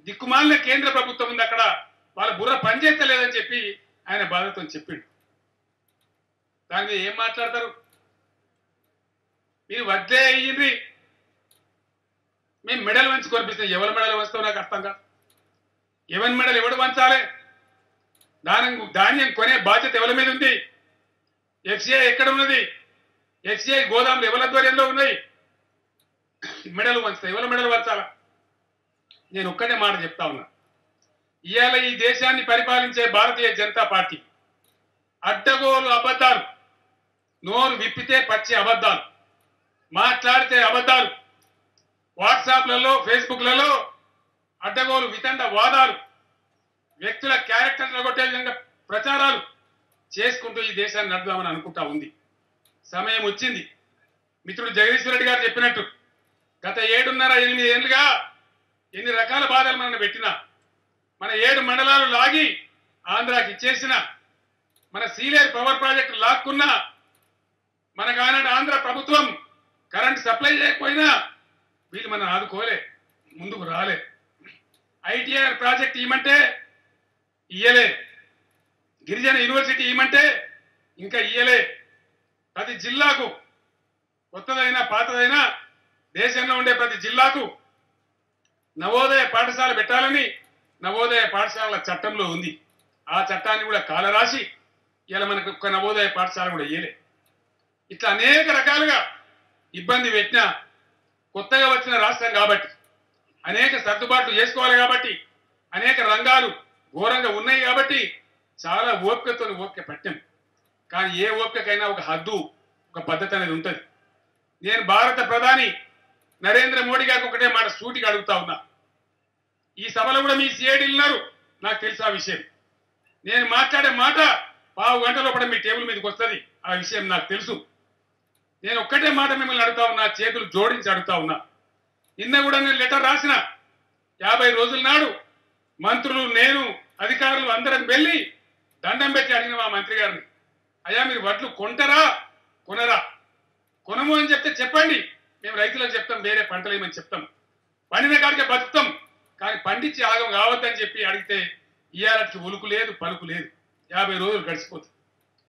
దిక్కుమాలిన కేంద్ర ప్రభుత్వం ఉంది అక్కడ వాళ్ళ బుర్ర పనిచేస్తలేదని చెప్పి ఆయన బాధతో చెప్పిండు దాని మీద ఏం మాట్లాడతారు మీరు వద్దే అయ్యింది మేము మెడల్ వంచి కొనిపిస్తాం ఎవరి మెడల్ వంచుతావు నాకు అర్థం కాదు ఎవరి మెడల్ ఎవడు వంచాలి ధాన్యం ధాన్యం కొనే బాధ్యత ఎవరి మీద ఉంది ఎఫ్సిఐ ఎక్కడ ఉన్నది ఎఫ్సిఐ గోదాములు ఎవరి ఆధ్వర్యంలో ఉన్నాయి మెడలు వంచుతాయి ఎవరి మెడలు వంచాలా నేను ఒక్కటే మాట చెప్తా ఉన్నా ఇవాళ ఈ దేశాన్ని పరిపాలించే భారతీయ జనతా పార్టీ అడ్డగోలు అబద్ధాలు నోరు విప్పితే పచ్చి అబద్ధాలు మాట్లాడితే అబద్ధాలు వాట్సాప్లలో ఫేస్బుక్లలో అడ్డగోలు వితండ వాదాలు వ్యక్తుల క్యారెక్టర్లు కొట్టే విధంగా ప్రచారాలు చేసుకుంటూ ఈ దేశాన్ని నడుపుదామని అనుకుంటా ఉంది సమయం వచ్చింది మిత్రుడు జగదీశ్వర రెడ్డి గారు చెప్పినట్టు గత ఏడున్నర ఎనిమిది ఏళ్ళుగా ఎన్ని రకాల బాధలు మనల్ని పెట్టినా మన ఏడు మండలాలు లాగి ఆంధ్రాకి ఇచ్చేసిన మన సీలేరు పవర్ ప్రాజెక్టు లాక్కున్నా మనకు ఆనాడు ఆంధ్ర ప్రభుత్వం కరెంట్ సప్లై చేయకపోయినా వీళ్ళు మనం ఆదుకోలే ముందుకు రాలే ఐటీఆర్ ప్రాజెక్ట్ ఇవ్వమంటే ఇయ్యలే గిరిజన యూనివర్సిటీ ఇవ్వమంటే ఇంకా ఇయ్యలే ప్రతి జిల్లాకు కొత్తదైనా పాతదైనా దేశంలో ఉండే ప్రతి జిల్లాకు నవోదయ పాఠశాల పెట్టాలని నవోదయ పాఠశాలల చట్టంలో ఉంది ఆ చట్టాన్ని కూడా కాలరాసి ఇలా మనకు ఒక్క నవోదయ పాఠశాల కూడా ఇయ్యలే ఇట్లా అనేక రకాలుగా ఇబ్బంది పెట్టిన కొత్తగా వచ్చిన రాష్ట్రం కాబట్టి అనేక సర్దుబాట్లు చేసుకోవాలి కాబట్టి అనేక రంగాలు ఘోరంగా ఉన్నాయి కాబట్టి చాలా ఓపికతో ఓపిక పట్టాం కానీ ఏ ఓపికకైనా ఒక హద్దు ఒక పద్ధతి అనేది ఉంటుంది నేను భారత ప్రధాని నరేంద్ర మోడీ గారికి ఒకటే మాట సూటిగా అడుగుతా ఉన్నా ఈ సభలో కూడా మీ సిఐడి ఉన్నారు నాకు తెలుసు ఆ విషయం నేను మాట్లాడే మాట పావు గంట లోపల మీ టేబుల్ మీదకి వస్తుంది ఆ విషయం నాకు తెలుసు నేను ఒక్కటే మాట మిమ్మల్ని అడుగుతా ఉన్నా చేతులు జోడించి అడుగుతా ఉన్నా నిన్న కూడా నేను లెటర్ రాసిన యాభై రోజుల నాడు మంత్రులు నేను అధికారులు అందరం వెళ్ళి దండం పెట్టి అడిగిన మా మంత్రి గారిని అయ్యా మీరు వడ్లు కొంటరా కొనరా కొనము అని చెప్తే చెప్పండి మేము రైతులకు చెప్తాం వేరే పంటలు ఏమని చెప్తాం పండిన కాడికే బతుకుతాం కానీ పండించి ఆగం కావద్దని చెప్పి అడిగితే ఇయ్యాలకి ఉలుకు లేదు పలుకు లేదు యాభై రోజులు గడిచిపోతుంది